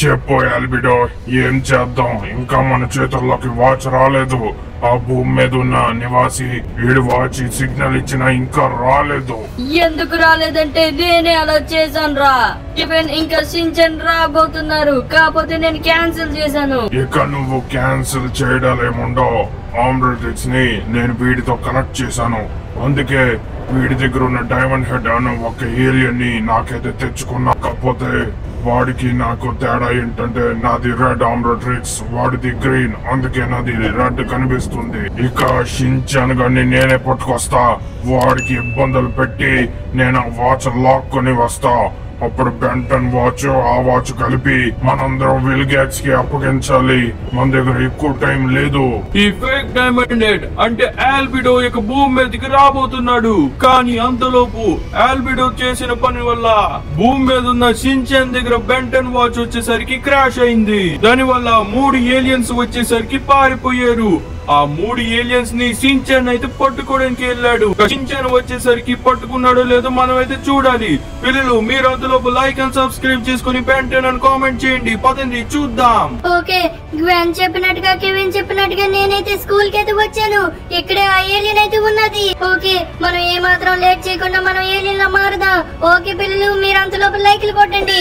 చెప్పు ఎల్బిడో ఏం చేద్దాం ఇంకా మన చేతుల్లోకి వాచ్ రాలేదు ఆ భూమి మీద ఉన్న నివాసి వీడు వాచ్ సిగ్నల్ ఇచ్చినా ఇంకా రాలేదు ఎందుకు రాలేదంటే నేనే అలా చేశాను రా ఈవెన్ ఇంకా సించన్ రాబోతున్నారు కాకపోతే నేను క్యాన్సిల్ చేశాను ఇక నువ్వు క్యాన్సిల్ చేయడాలేముండో ఆమ్రటిక్స్ ని నేను వీడితో కనెక్ట్ చేశాను అందుకే వీడి దగ్గర ఉన్న డైమండ్ హెడ్ అన్న ఒక ఏలియన్ ని నాకైతే తెచ్చుకున్నా కాకపోతే వాడికి నాకు తేడా ఏంటంటే నాది రెడ్ ఆమ్రట్రిక్స్ వాడిది గ్రీన్ అందుకే నాది రెడ్ కనిపిస్తుంది ఇక షించాన్ గాని నేనే పట్టుకొస్తా వాడికి ఇబ్బందులు పెట్టి నేను ఆ వాచ్ లాక్కొని వస్తా అప్పుడు బెంటన్ వాచ్ ఆ వాచ్ కలిపి మనందరం విల్గాక్స్ కి అప్పగించాలి మన దగ్గర ఎక్కువ టైం లేదు ఈ ఫేక్ డైమండ్ హెడ్ అంటే ఆల్బిడో ఇక భూమి మీదకి రాబోతున్నాడు కానీ అంతలోపు ఆల్బిడో చేసిన పని వల్ల భూమి మీద ఉన్న షించాన్ దగ్గర బెంటన్ వాచ్ వచ్చేసరికి క్రాష్ అయింది దాని వల్ల మూడు ఏలియన్స్ వచ్చేసరికి పారిపోయారు ఆ మూడు ఏలియన్స్ ని సించాన్ అయితే పట్టుకోవడానికి వెళ్ళాడు సించాన్ వచ్చేసరికి పట్టుకున్నాడో లేదో మనం అయితే చూడాలి పిల్లలు మీరు అంతలోపు లైక్ అండ్ సబ్స్క్రైబ్ చేసుకుని బెంటన్ అని కామెంట్ చేయండి పదండి చూద్దాం ఓకే గ్వెన్ చెప్పినట్టుగా కెవిన్ చెప్పినట్టుగా నేనైతే స్కూల్ కి అయితే వచ్చాను ఇక్కడే ఆ ఏలియన్ అయితే ఉన్నది ఓకే మనం ఏ మాత్రం లేట్ చేయకుండా మనం ఏలియన్ లా మారుదాం ఓకే పిల్లలు మీరు అంతలోపు లైక్లు కొట్టండి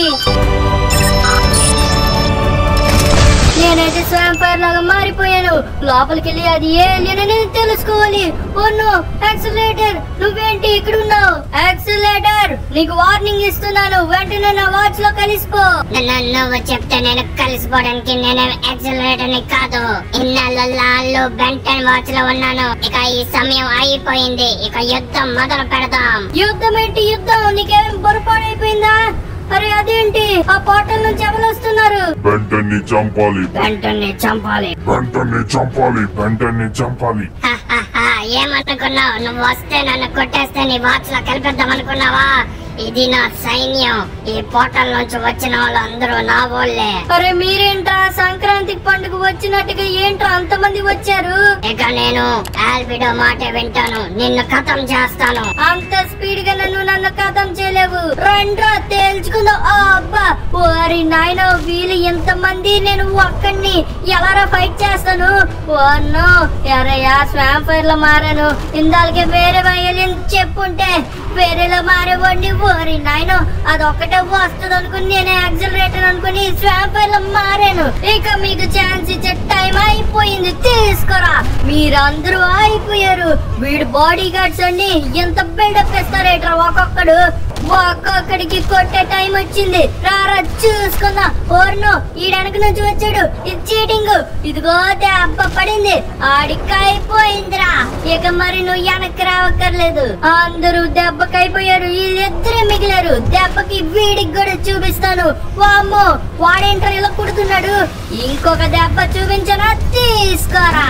నేనైతే స్వామ్ ఫైర్ లాగా మారిపోయాను లోపలికి వెళ్ళి అది ఏలియన్ అని తెలుసుకోవాలి ఓన్నో యాక్సిలేటర్ నువ్వేంటి ఇక్కడ ఉన్నావు యాక్సిలేటర్ నీకు వార్నింగ్ ఇస్తున్నాను వెంటనే నా వాచ్ లో కలిసిపో నువ్వు చెప్తే నేను కలిసిపోవడానికి నేను యాక్సిలరేటర్ ని కాదు ఇన్నాళ్ళు లాళ్ళు బెంటన్ వాచ్ లో ఉన్నాను ఇక ఈ సమయం అయిపోయింది ఇక యుద్ధం మొదలు పెడదాం యుద్ధం ఏంటి యుద్ధం నీకేం పొరపాడైపోయిందా అరే అదేంటి ఆ పోర్టల్ నుంచి ఎవరు వస్తున్నారు బెంటన్ ని చంపాలి వెంటనే చంపాలి బెంటన్ ని చంపాలి బెంటన్ ని చంపాలి హహహ, ఏమనుకున్నావు నువ్వు వస్తే నన్ను కొట్టేస్తే నీ వాచ్ లో కలిపిద్దాం అనుకున్నావా ఇది నా సైన్యం ఈ పోర్టల్ నుంచి వచ్చిన వాళ్ళందరూ నా వాళ్ళే అరే మీరేంట్రా సంక్రాంతికి పండుగ వచ్చినట్టుగా ఏంట్రా అంతమంది వచ్చారు ఇక నేను ఆల్బిడో మాట వింటాను నిన్ను ఖతం చేస్తాను అంత స్పీడ్ గా నన్ను నన్ను కథం చేయలేవు రండ్రా తేల్చుకుందాం ఆ, అబ్బా ఓరి నాయన వీళ్ళు ఎంతమంది నేను ఒక్కడిని ఎలారా ఫైట్ చేస్తాను ఓ నో ఎరయ్యా స్వామ్ ఫైర్ లో మారాను ఇందాకే వేరే వయలిన్ చెప్పుంటే వేరేలా మారేవాడిని ఓరి నాయన అదొక్కటే వస్తుంది అనుకుని నేను యాక్సిలరేటర్ అనుకుని స్వామ్ ఫైర్ లో మారాను ఇక మీకు ఛాన్స్ ఇచ్చే టైం అయిపోయింది తీసుకోరా మీరందరూ అయిపోయారు వీడు బాడీ గార్డ్స్ అండి ఎంత బిల్డప్ ఇస్తారేట్రా ఒక్కొక్కడు ఒక్కొక్కడికి కొట్టే టైం వచ్చింది రారా చూసుకుందాం ఓర్ను ఈ వెనక నుంచి వచ్చాడు ఇది చీటింగ్ ఇదిగో దెబ్బ పడింది ఆడికి అయిపోయిందిరా ఇక మరి నువ్వు వెనక్కి రావక్కర్లేదు అందరూ దెబ్బకి అయిపోయారు వీళ్ళిద్దరే మిగిలారు దెబ్బకి వీడికి కూడా చూపిస్తాను వామ్మో వాడేంట్రా ఇలా కుడుతున్నాడు ఇంకొక దెబ్బ చూపించనా తీసుకోరా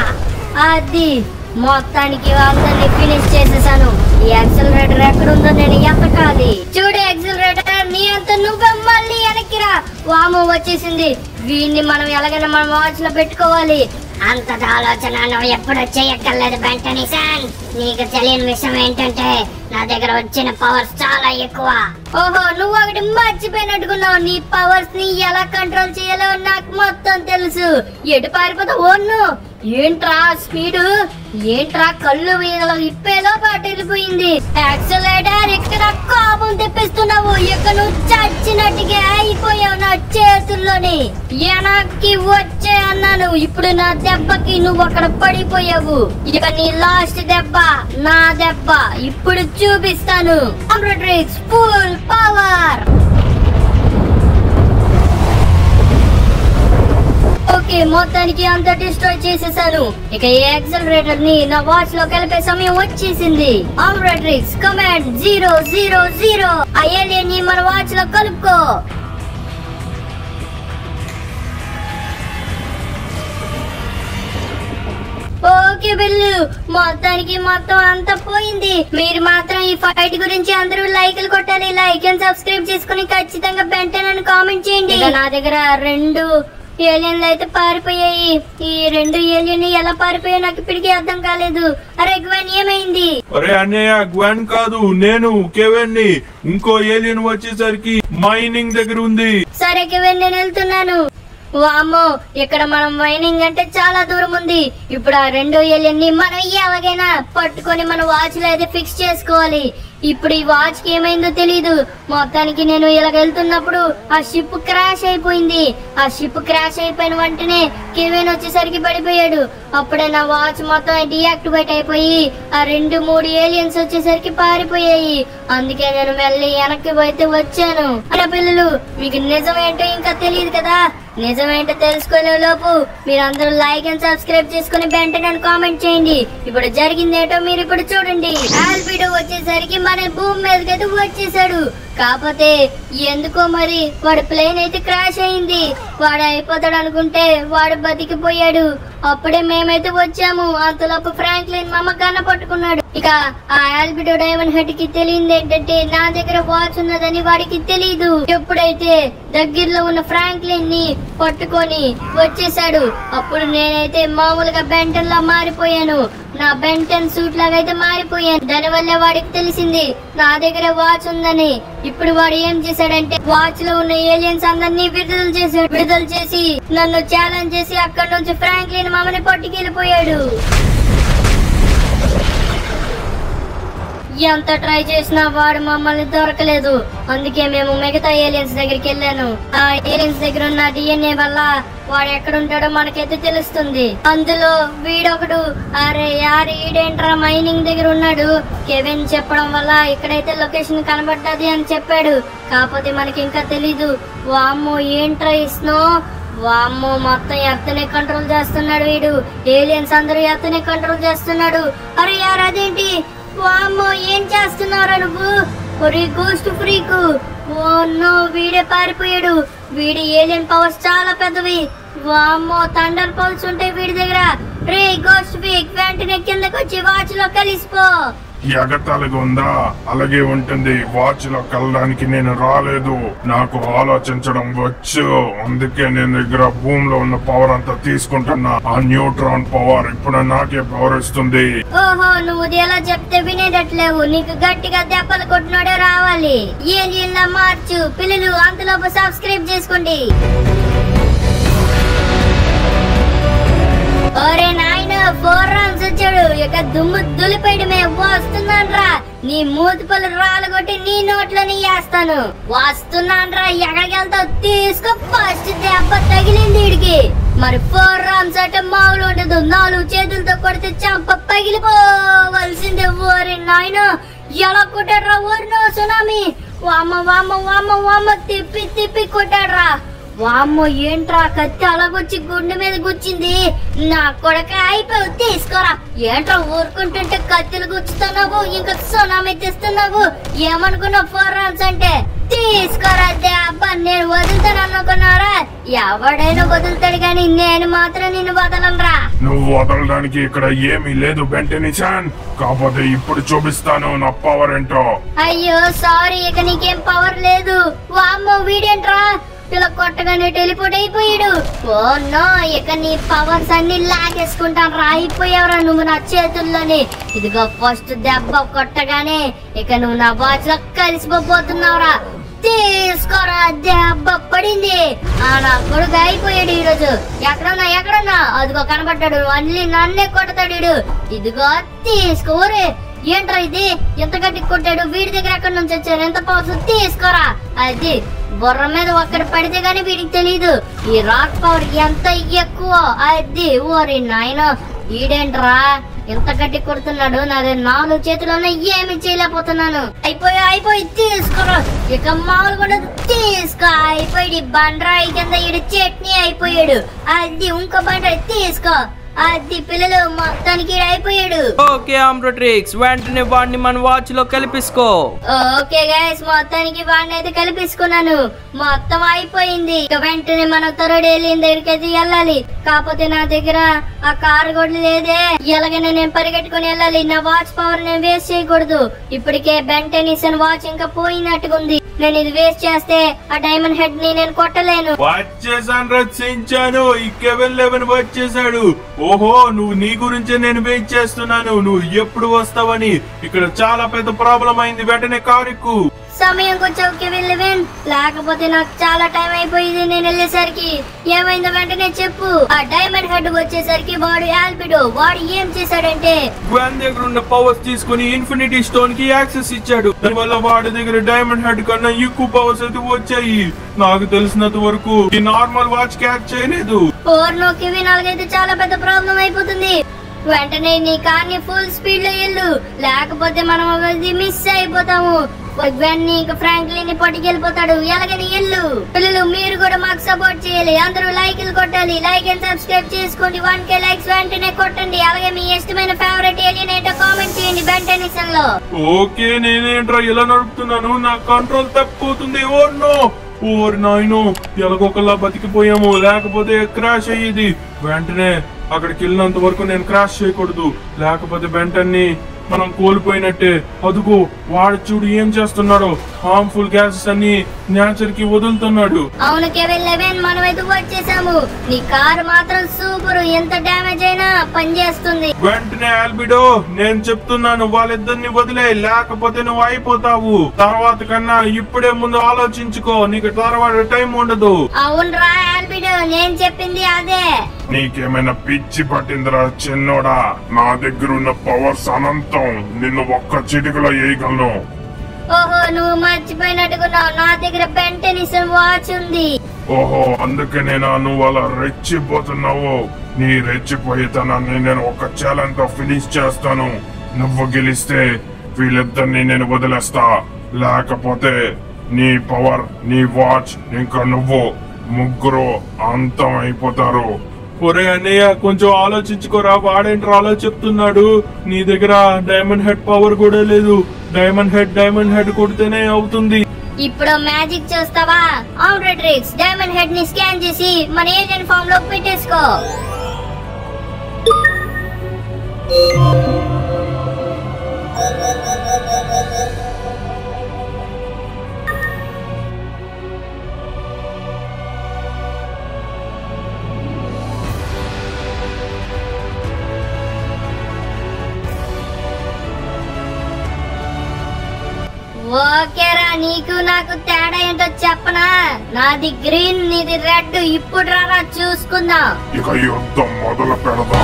అది మొత్తానికి అందరిని ఫినిష్ చేసేసాను ఈ యాక్సిలరేటర్ ఎక్కడుందో నేను ఎత్తకాలి చూడు యాక్సిలరేటర్ నీ అంత నువ్వే మళ్ళీ వెనక్కిరా వాము వచ్చేసింది వీడిని మనం ఎలాగైనా మన వాచ్ లో పెట్టుకోవాలి అంత ఆలోచన నువ్వు ఎప్పుడు చేయక్కర్లేదు బెంటనీ సాన్ నీకు తెలియని విషయం ఏంటంటే నా దగ్గర వచ్చిన పవర్స్ చాలా ఎక్కువ ఓహో నువ్వు ఒకటి మర్చిపోయినట్టుకున్నావు నీ పవర్స్ ని ఎలా కంట్రోల్ చేయాలో నాకు మొత్తం తెలుసు ఎటు పారిపోతావు ఓన్ను ఏంట్రా స్పీడ్ ఏంట్రా కళ్ళు వీళ్ళ ఇప్పేలో పాటు వెళ్ళిపోయింది యాక్సిలేటర్ ఇక్కడ కోపం తెప్పిస్తున్నావు ఇక నువ్వు చచ్చినట్టుగా అయిపోయావు నా చేతుల్లోని వెనక్కి వచ్చే అన్నాను ఇప్పుడు నా దెబ్బకి నువ్వు అక్కడ పడిపోయావు ఇక నీ లాస్ట్ దెబ్బ నా దెబ్బ ఇప్పుడు చూపిస్తాను అమ్రట్రిక్స్ ఫుల్ పవర్ ఓకే మొత్తానికి అంత డిస్ట్రాయ్ చేసేసాను ఇక ఈ యాక్సిలరేటర్ ని నా వాచ్ లో కలిపే సమయం వచ్చేసింది Omnitrix command zero zero zero ఆ ఏలియన్ ని మన వాచ్ లో కలుపుకో ఓకే బిల్లు మొత్తానికి మొత్తం అంతా పోయింది మీరు మాత్రం ఈ ఫైట్ గురించి అందరూ లైకులు కొట్టాలి లైక్ అండ్ సబ్స్క్రైబ్ చేసుకుని ఖచ్చితంగా పెంటానని కామెంట్ చేయండి ఇక నా దగ్గర రెండు ఏలియన్లు అయితే పారిపోయాయి ఈ రెండు ఏలియన్ ఎలా పారిపోయాయో నాకు ఇప్పటికీ అర్థం కాలేదు అరే గ్వెన్ ఏమైంది అరే అన్నయ్య గ్వెన్ కాదు నేను కెవెన్ ని ఇంకో ఏలియన్ వచ్చేసరికి మైనింగ్ దగ్గర ఉంది సరే కెవిన్ నేను వెళ్తున్నాను వామ్మో ఇక్కడ మనం మైనింగ్ అంటే చాలా దూరం ఉంది ఇప్పుడు ఆ రెండో ఏలియన్ ని మనం ఎలాగైనా పట్టుకొని మన వాచ్ లో అయితే ఫిక్స్ చేసుకోవాలి ఇప్పుడు ఈ వాచ్ కి ఏమైందో తెలియదు మొత్తానికి నేను ఇలాగ వెళ్తున్నప్పుడు ఆ షిప్ క్రాష్ అయిపోయింది ఆ షిప్ క్రాష్ అయిపోయిన వెంటనే కెవిన్ వచ్చేసరికి పడిపోయాడు అప్పుడే నా వాచ్ మొత్తం డియాక్టివేట్ అయిపోయి ఆ రెండు మూడు ఏలియన్స్ వచ్చేసరికి పారిపోయాయి అందుకే నేను మళ్ళీ వెనక్కి పోయితే వచ్చాను అలా పిల్లలు మీకు నిజం ఏంటో ఇంకా తెలియదు కదా నిజమేంటో తెలుసుకునే లోపు మీరు అందరూ లైక్ అండ్ సబ్స్క్రైబ్ చేసుకుని వెంటనే కామెంట్ చేయండి ఇప్పుడు జరిగింది ఏంటో మీరు ఇప్పుడు చూడండి ఆల్బిడో వచ్చేసరికి మన భూమి మీదకి అయితే వచ్చేసాడు కాకపోతే ఎందుకో మరి వాడి ప్లేన్ అయితే క్రాష్ అయింది వాడు అయిపోతాడు అనుకుంటే వాడు బతికిపోయాడు అప్పుడే మేమైతే వచ్చాము అంతలోపు ఫ్రాంక్లిన్ మమ్మ కన్న పట్టుకున్నాడు ఇక ఆ ఆల్బిడో డైమండ్ హెడ్ కి తెలియంది ఏంటంటే నా దగ్గర వాచ్ ఉన్నదని వాడికి తెలియదు ఎప్పుడైతే దగ్గరలో ఉన్న ఫ్రాంక్లిన్ ని పట్టుకొని వచ్చేసాడు అప్పుడు నేనైతే మామూలుగా బెంటన్ లా మారిపోయాను నా బెంటన్ సూట్ లాగా అయితే మారిపోయాను దాని వల్ల వాడికి తెలిసింది నా దగ్గర వాచ్ ఉందని ఇప్పుడు వాడు ఏం చేశాడంటే వాచ్ లో ఉన్న ఏలియన్స్ అందరినీ విడుదల చేశాడు విడుదల చేసి నన్ను ఛాలెంజ్ చేసి అక్కడ నుంచి ఫ్రాంక్లిన్ మామని పట్టుకెళ్ళిపోయాడు ఎంత ట్రై చేసినా వాడు మమ్మల్ని దొరకలేదు అందుకే మేము మిగతా ఏలియన్స్ దగ్గరికి వెళ్ళాను ఆ ఏలియన్స్ దగ్గర ఉన్న డిఎన్ఏ వల్ల వాడు ఎక్కడ ఉంటాడో మనకైతే తెలుస్తుంది అందులో వీడొకడు అరే యారు ఈడేంట్రా మైనింగ్ దగ్గర ఉన్నాడు కెవిన్ చెప్పడం వల్ల ఇక్కడైతే లొకేషన్ కనబడ్డది అని చెప్పాడు కాకపోతే మనకి ఇంకా తెలీదు వామ్మో ఏంట్రా ఇస్నో వామ్మో మొత్తం ఎత్తనే కంట్రోల్ చేస్తున్నాడు వీడు ఏలియన్స్ అందరూ ఎత్తనే కంట్రోల్ చేస్తున్నాడు అరే యార్ అదేంటి వామ్మో ఏం చేస్తున్నారా నువ్వు ఒరే గోస్ట్ ఫ్రీకు ఓ నో వీడే పారిపోయాడు వీడి ఏలియన్ పవర్స్ చాలా పెద్దవి వామ్మో థండర్ పల్స్ ఉంటాయి వీడి దగ్గర రే గోస్ట్ ఫ్రీక్ వెంటనే కిందకి వచ్చి వాచ్ లో కలిసిపో ఎగతాళిగా ఉందా అలాగే ఉంటుంది వాచ్ లో కలడానికి నేను రాలేదు నాకు ఆలోచించడం వచ్చు అందుకే నేను దగ్గర భూమిలో ఉన్న పవర్ అంతా తీసుకుంటున్నా ఆ న్యూట్రాన్ పవర్ ఇప్పుడు నాకే పవర్ ఇస్తుంది ఓహో నువ్వు ఇది ఎలా చెప్తే వినేటట్లేవు నీకు గట్టిగా దెబ్బలు కొట్టినోడే రావాలి ఏలియన్ లా మార్చు పిల్లలు అంతలోపు సబ్స్క్రైబ్ చేసుకోండి ఒరే నాయన ఫోర్ రౌండ్స్ వచ్చాడు ఇక దుమ్ము దులిపేయడమే వస్తున్నాను రా నీ మూతి పళ్ళు రాలగొట్టి నీ నోట్లోని వేస్తాను వస్తున్నాను రా ఎక్కడికి వెళ్తావు తీసుకో ఫస్ట్ దెబ్బ తగిలింది వీడికి మరి ఫోర్ రౌండ్స్ అంటే మామూలు ఉండదు నాలుగు చేతులతో కొడితే చంప పగిలిపోవలసిందే ఓరి నాయన ఎలా కొట్టాడ్రా ఓరినో సునామీ వామ్మ వామ్మ వామ్మ వామ్మ తిప్పి తిప్పి కొట్టాడ్రా వామ్మో ఏంట్రా కత్తి అలాగొచ్చి గుండె మీద గుచ్చింది నా కొడక అయిపోయి తీసుకోరా ఏంట్రా ఊరుకుంటుంటే కత్తులు గుచ్చుతున్నావు ఇంకా సునామీ తెస్తున్నావు ఏమనుకున్నావు ఫోర్ రౌండ్స్ అంటే తీసుకోరా అబ్బా నేను వదులుతాను అనుకున్నారా ఎవడైనా వదులుతాడు కానీ నేను మాత్రం నిన్ను వదలనురా నువ్వు వదలడానికి ఇక్కడ ఏమీ లేదు బెంటనిచాన్ కాకపోతే ఇప్పుడు చూపిస్తాను నా పవర్ ఏంటో అయ్యో సారీ ఇక నీకేం పవర్ లేదు వామ్మో వీడేంట్రా ఇలా కొట్టగానే టెలిపోర్ట్ అయిపోయాడు ఓ నో ఇక నీ పవర్స్ అన్ని లాగేసుకుంటాను రా అయిపోయావురా నువ్వు నా చేతుల్లోనే ఇదిగో ఫస్ట్ దెబ్బ కొట్టగానే ఇక నువ్వు నా వాచ్ లో కలిసిపోతున్నావురా తీసుకోరా దెబ్బ పడింది ఆ నా కొడుకు అయిపోయాడు ఈ రోజు ఎక్కడున్నా ఎక్కడున్నా అదిగో కనబడ్డాడు అన్ని నన్నే కొడతాడు వీడు. ఇదిగో తీసుకోరే ఏంట్రా ఇది ఎంత గట్టి కొట్టాడు వీడి దగ్గర ఎక్కడి నుంచి వచ్చారు ఎంత పవర్స్ తీసుకోరా అది బుర్ర మీద ఒక్కటి పడితే గానీ వీడికి తెలియదు ఈ రాక్ పవర్ ఎంత ఎక్కువ అది ఓరి నాయన ఈడేంట్రా ఎంత గట్టి కొడుతున్నాడు నాది నాలుగు చేతుల్లోనే ఏమి చేయలేకపోతున్నాను అయిపోయి అయిపోయి తీసుకోరా ఇక మామూలు కూడా తీసుకో అయిపోయి బండరాయి కింద ఈడు చట్నీ అయిపోయాడు అది ఇంకో బండరాయి తీసుకో అది పిల్లలు మొత్తానికి ఈడు అయిపోయాడు ఓకే ఆమ్రోట్రిక్స్ వెంటనే వాడిని మన వాచ్ లో కలిపిసుకో ఓకే గైస్ మొత్తానికి వాడిని అయితే కలిపేసుకున్నాను మొత్తం అయిపోయింది ఇక వెంటనే మనం త్వరడు వెళ్ళిన దగ్గరికి అయితే వెళ్ళాలి కాకపోతే నా దగ్గర ఆ కారు కూడా లేదే ఎలాగైనా నేను పరిగెట్టుకుని వెళ్ళాలి నా వాచ్ పవర్ నేను వేస్ట్ చేయకూడదు ఇప్పటికే బెంటెనిసన్ వాచ్ ఇంకా పోయినట్టుగా ఉంది నేను ఇది వేస్ట్ చేస్తే ఆ డైమండ్ హెడ్ ని నేను కొట్టలేను వచ్చేసాను రచించాను ఈ కెవెన్ లెవెన్ వచ్చేసాడు ఓహో నువ్వు నీ గురించే నేను వెయిట్ చేస్తున్నాను నువ్వు ఎప్పుడు వస్తావని ఇక్కడ చాలా పెద్ద ప్రాబ్లం అయింది వెంటనే కారు ఎక్కు సమయంకి వచ్చావు కెవిన్ లెవెన్ లేకపోతే నాకు చాలా టైం అయిపోయింది నేను వెళ్ళేసరికి ఏమైందో వెంటనే చెప్పు ఆ డైమండ్ హెడ్ వచ్చేసరికి వాడు ఆల్బిడో వాడు ఏం చేశాడంటే గ్వాన్ దగ్గర ఉన్న పవర్స్ తీసుకుని ఇన్ఫినిటీ స్టోన్ కి యాక్సెస్ ఇచ్చాడు దానివల్ల వాడి దగ్గర డైమండ్ హెడ్ కన్నా ఎక్కువ పవర్స్ అయితే వచ్చాయి నాకు తెలిసినంత వరకు ఈ నార్మల్ వాచ్ క్యాచ్ చేయలేదు ఓర్నో కెవిన్ అలాగైతే చాలా పెద్ద ప్రాబ్లం అయిపోతుంది వెంటనే నీ కార్ ని ఫుల్ స్పీడ్ లో వెళ్ళు లేకపోతే మనం అది మిస్ అయిపోతాము వెన్నీ ఇంకా ఫ్రాంక్లిన్ ని పట్టుకెళ్ళిపోతాడు ఎలాగని ఎల్లు పిల్లలు మీరు కూడా మాకు సపోర్ట్ చేయాలి అందరూ లైక్లు కొట్టాలి లైక్ అండ్ సబ్స్క్రైబ్ చేసుకోండి వన్ కే లైక్స్ వెంటనే కొట్టండి అలాగే మీ ఇష్టమైన ఫేవరెట్ ఏలియన్ ఏంటో కామెంట్ చేయండి బెంటెనిక్సన్ లో ఓకే నేనేంట్రా ఇలా నడుపుతున్నాను నా కంట్రోల్ తప్పిపోతుంది ఓ నో ఓర్ నాయనో ఎలాగొకలా బతికిపోయాము లేకపోతే క్రాష్ అయ్యేది వెంటనే అక్కడికి వెళ్ళినంత వరకు నేను క్రాష్ చేయకూడదు లేకపోతే వెంటనే మనం కోల్పోయినట్టే అదుగో వాడు చూడు ఏం చేస్తున్నాడో హార్మ్ఫుల్ గ్యాసెస్ అన్ని నేచర్ కి వదులుతున్నాడు అవును కెవిన్ లెవెన్ మనమైతే వచ్చేసాము నీ కారు మాత్రం సూపర్ ఎంత డ్యామేజ్ అయినా పనిచేస్తుంది వెంటనే ఆల్బిడో నేను చెప్తున్నాను వాళ్ళిద్దరిని వదిలే లేకపోతే నువ్వు అయిపోతావు తర్వాత కన్నా ఇప్పుడే ముందు ఆలోచించుకో నీకు తర్వాత టైం ఉండదు అవునరా ఆల్బిడో నేను చెప్పింది అదే నీకేమైనా పిచ్చి పట్టిందిరా చిన్నోడా నా దగ్గర ఉన్న పవర్స్ అనంతం నిన్ను ఒక్క చిటికలో వేయగలను ఓహో నువ్వు మర్చిపోయినట్టుకున్నావు నా దగ్గర బెంటెనిసన్ వాచ్ ఉంది ఓహో అందుకనేనా నువ్వు అలా రెచ్చిపోతున్నావు నీ రెచ్చిపోయేతనాన్ని నేను ఒక ఛాలెంజ్ తో ఫినిష్ చేస్తాను నువ్వు గెలిస్తే వీళ్ళిద్దరిని నేను వదిలేస్తా లేకపోతే నీ పవర్ నీ వాచ్ ఇంకా నువ్వు ముగ్గురు అంతం అయిపోతారు ఒరే అన్నయ్య కొంచెం ఆలోచించుకోరా వాడేంట్రా అలా చెప్తున్నాడు నీ దగ్గర డైమండ్ హెడ్ పవర్ కూడా లేదు డైమండ్ హెడ్ డైమండ్ హెడ్ కొడితేనే అవుతుంది ఇప్పుడు మ్యాజిక్ చూస్తావా అవుట్రిక్స్ డైమండ్ హెడ్ ని స్కాన్ చేసి మన ఏజెంట్ ఫామ్ లో పెట్టేసుకో ఓకేరా నీకు నాకు తేడా ఏంటో చెప్పనా నాది గ్రీన్ నీది రెడ్ ఇప్పుడు రారా చూసుకుందాం ఇక యుద్ధం మొదలు పెడదాం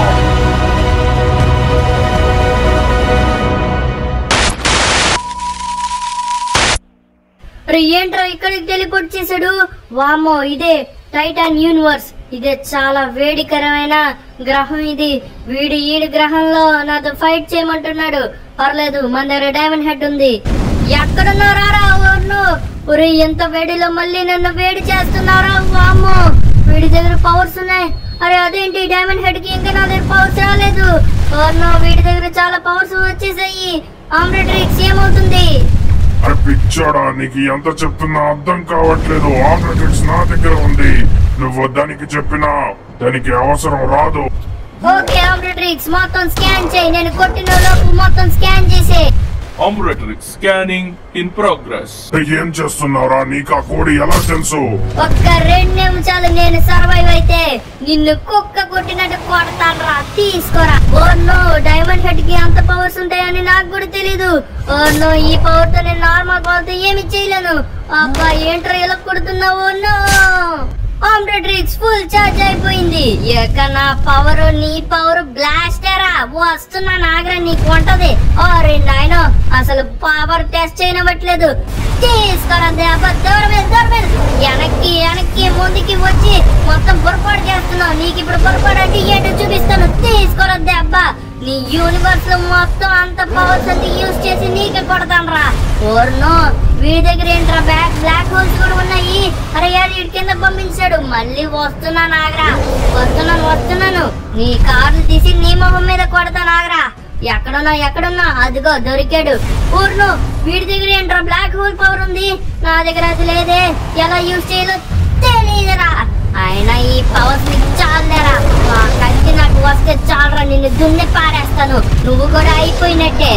మరి ఏంట్రా ఇక్కడికి టెలిపోర్ట్ చేశాడు వామో ఇదే టైటాన్ యూనివర్స్ ఇదే చాలా వేడికరమైన గ్రహం ఇది వీడి ఈడి గ్రహంలో నాతో ఫైట్ చేయమంటున్నాడు పర్లేదు మన దగ్గర డైమండ్ హెడ్ ఉంది ఎక్కడున్నారా ఊర్ను ఒరే ఎంత వేడిలో మళ్ళీ నన్ను వేడి చేస్తున్నారా వామ్మో వీడి దగ్గర పవర్స్ ఉన్నాయి అరే అదేంటి డైమండ్ హెడ్ కి ఇంకా నా దగ్గర పవర్స్ రాలేదు ఓర్నో వీడి దగ్గర చాలా పవర్స్ వచ్చేసాయి ఆమ్రెట్రిక్స్ ఏమవుతుంది అరే పిచ్చోడా నీకు ఎంత చెప్తున్నా అర్థం కావట్లేదు ఆపరేటిక్స్ నా దగ్గర ఉంది నువ్వు దానికి చెప్పినా దానికి అవసరం రాదు ఓకే ఆమ్రెట్రిక్స్ మొత్తం స్కాన్ చేయి నేను కొట్టిన లోపు మొత్తం స్కాన్ చేసే ఆమ్రెట్రిక్ స్కానింగ్ ఇన్ ప్రోగ్రెస్ ఏం చేస్తున్నారా నీకు ఆ కోడి ఎలా తెలుసు ఒక్క రెండు నిమిషాలు నేను సర్వైవ్ అయితే నిన్ను కుక్క కొట్టినట్టు కొడతాను రా తీసుకోరా ఓ నో డైమండ్ హెడ్ కి అంత పవర్స్ ఉంటాయని నాకు కూడా తెలీదు ఓ నో ఈ పవర్ తో నేను నార్మల్ పవర్ తో ఏమి చేయలేను అబ్బా ఏంట్రా ఇలా కొడుతున్నావు నో ఆమ్రెట్రిక్స్ ఫుల్ చార్జ్ అయిపోయింది ఇక నా పవర్ నీ పవర్ బ్లాస్టరా వస్తున్నా నాగరా నీకు ఉంటది ఓరే నాయనో అసలు పవర్ టెస్ట్ చేయనివ్వట్లేదు తీసుకురా దెబ్బ దూరం వెళ్ళు, దూరం వెళ్ళు. వెనక్కి వెనక్కి ముందుకి వచ్చి మొత్తం పొరపాటు చేస్తున్నావు నీకు ఇప్పుడు పొరపాటు అంటే ఏంటో చూపిస్తాను తీసుకోరా దెబ్బ నీ యూనివర్స్ లో మొత్తం అంత పవర్స్ అంతా యూజ్ చేసి నీకే కొడతాను రా ఓర్నో వీడి దగ్గర ఏంట్రా బ్యాక్ బ్లాక్ హోల్స్ కూడా ఉన్నాయి అరే యారు వీడి కింద పంపించాడు మళ్ళీ వస్తున్నాను ఆగరా వస్తున్నాను వస్తున్నాను నీ కార్లు తీసి నీ మొహం మీద కొడతాను ఆగరా ఎక్కడున్నా ఎక్కడున్నా అదిగో దొరికాడు ఊర్ను వీడి దగ్గర ఏంట్రా బ్లాక్ హోల్ పవర్ ఉంది నా దగ్గర అది లేదే ఎలా యూజ్ చేయాలో తెలియదురా అయినా ఈ పవర్స్ నీకు చాలేరా ఆ కత్తి నాకు వస్తే చాలరా నిన్ను దున్నే పారేస్తాను నువ్వు కూడా అయిపోయినట్టే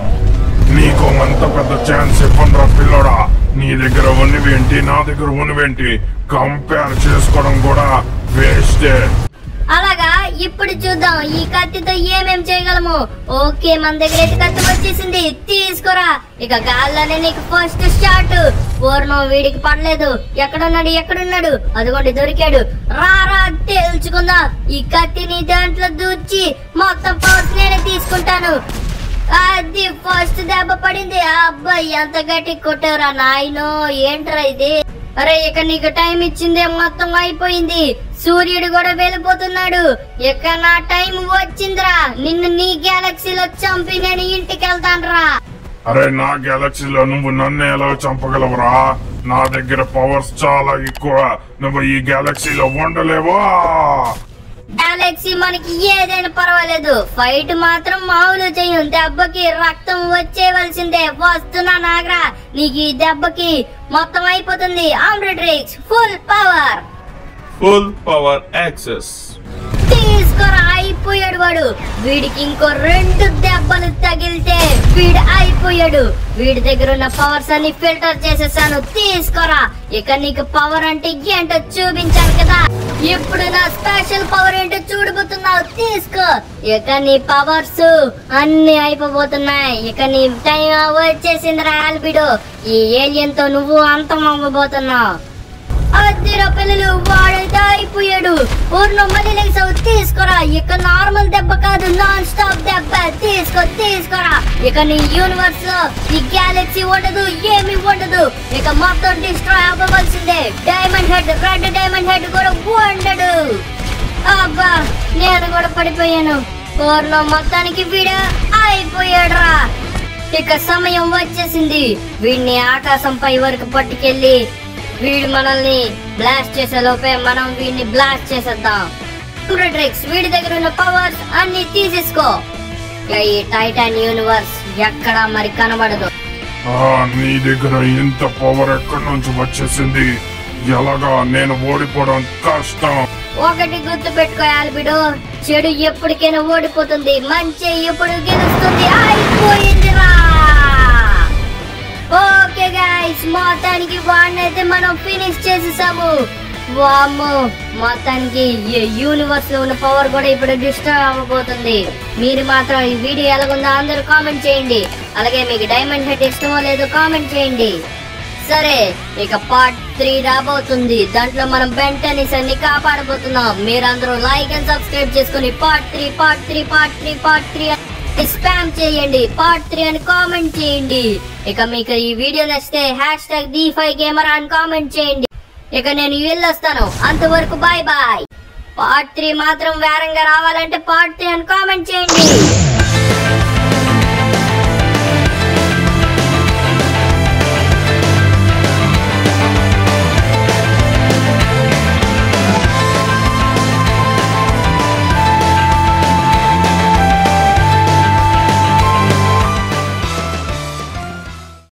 నీకు అంత పెద్ద ఛాన్స్ ఇవ్వనురా పిల్లోడా నీ దగ్గర ఉన్నవేంటి నా దగ్గర ఉన్నవేంటి కంపేర్ చేసుకోవడం కూడా వేస్టే అలాగా ఇప్పుడు చూద్దాం ఈ కత్తితో ఏమేం చేయగలము ఓకే మన దగ్గర అయితే కత్తి వచ్చేసింది తీసుకురా ఇక గాల్లోనే నీకు ఫస్ట్ షాట్ పూర్ణం వీడికి పడలేదు ఎక్కడున్నాడు ఎక్కడున్నాడు అదిగోండి దొరికాడు రారా తేల్చుకుందా ఈ కత్తిని దాంట్లో దూర్చి మొత్తం పవర్స్ నేనే తీసుకుంటాను అది ఫస్ట్ దెబ్బ పడింది ఆ అబ్బాయి ఎంత గట్టి కొట్టారా నాయనో ఏంట్రా ఇది అరే ఇక నీకు టైం ఇచ్చిందే మొత్తం అయిపోయింది సూర్యుడు కూడా వెళ్ళిపోతున్నాడు ఇక నా టైం వచ్చిందిరా నిన్ను నీ గ్యాలక్సీలో చంపి నేను ఇంటికి వెళ్తానురా అరే నా గెలాక్సీలో నువ్వు నన్ను ఎలా చంపగలవురా నా దగ్గర పవర్స్ చాలా ఎక్కువ నువ్వు ఈ గెలాక్సీలో ఉండలేవా గ్యాలక్సీ మనకి ఏదైనా పర్వాలేదు ఫైట్ మాత్రం మామూలు చెయ్యం దెబ్బకి రక్తం వచ్చేవలసిందే వస్తున్నా నాగరా నీకు ఈ దెబ్బకి మొత్తం అయిపోతుంది Omnitrix full power full power access తీసుకురా అయిపోయాడు వాడు వీడికి ఇంకో రెండు దెబ్బలు తగిలితే వీడు అయిపోయాడు వీడి దగ్గర ఉన్న పవర్స్ అన్ని ఫిల్టర్ చేసేసాను తీసుకోరా ఇక నీకు పవర్ అంటే ఏంటో చూపించాను కదా ఇప్పుడు నా స్పెషల్ పవర్ ఏంటో చూడబోతున్నావు తీసుకో ఇక నీ పవర్స్ అన్ని అయిపోబోతున్నాయి ఇక నీ టైం వచ్చేసిందిరా ఆల్బిడో ఈ ఏలియన్ తో నువ్వు అంతం అవ్వబోతున్నావు అద్దెరా పిల్లలు వాడైతే అయిపోయాడు ఊర్లో మళ్ళీ లేసావు తీసుకురా ఇక నార్మల్ దెబ్బ కాదు నాన్ స్టాప్ దెబ్బ తీసుకో తీసుకురా ఇక నీ యూనివర్స్ లో ఈ గ్యాలక్సీ ఉండదు ఏమి ఉండదు ఇక మొత్తం డిస్ట్రాయ్ అవ్వవలసిందే diamond head red diamond head కూడా ఉండడు అబ్బా నేను కూడా పడిపోయాను ఊర్లో మొత్తానికి వీడు అయిపోయాడురా ఇక సమయం వచ్చేసింది వీడిని ఆకాశంపై వరకు పట్టుకెళ్ళి వీడు మనల్ని బ్లాస్ట్ చేసే లోపే మనం వీడిని బ్లాస్ట్ చేసేద్దాం డ్రిక్స్ వీడి దగ్గర ఉన్న పవర్స్ అన్ని తీసేసుకో ఇక ఈ టైటాన్ యూనివర్స్ ఎక్కడా మరి కనబడదు ఆ, నీ దగ్గర ఇంత పవర్ ఎక్కడి నుంచి వచ్చేసింది ఎలాగా నేను ఓడిపోవడం కష్టం ఒకటి గుర్తు పెట్టుకో ఆల్బిడో చెడు ఎప్పటికైనా ఓడిపోతుంది మంచి ఎప్పుడు గెలుస్తుంది అయిపోయిందిరా ఓకే గైస్ మొత్తానికి వాడినైతే మనం ఫినిష్ చేసేసాము వామ్మో మొత్తానికి ఈ యూనివర్స్ లో ఉన్న పవర్ కూడా ఇప్పుడు డిస్టర్బ్ అవ్వబోతుంది మీరు మాత్రం ఈ వీడియో ఎలాగుందో అందరూ కామెంట్ చేయండి అలాగే మీకు డైమండ్ హెడ్ ఇష్టమో లేదో కామెంట్ చేయండి సరే ఇక పార్ట్ త్రీ రాబోతుంది దాంట్లో మనం బెంటనిస్ అన్ని కాపాడబోతున్నాం మీరందరూ లైక్ అండ్ సబ్స్క్రైబ్ చేసుకుని part three part three part three part three spam చేయండి పార్ట్ త్రీ అని కామెంట్ చేయండి ఇక మీకు ఈ వీడియో నచ్చితే hashtag D five gamer అని కామెంట్ చేయండి ఇక నేను వెళ్ళొస్తాను అంతవరకు బాయ్ బాయ్ పార్ట్ త్రీ మాత్రం వేరంగా రావాలంటే పార్ట్ త్రీ అని కామెంట్ చేయండి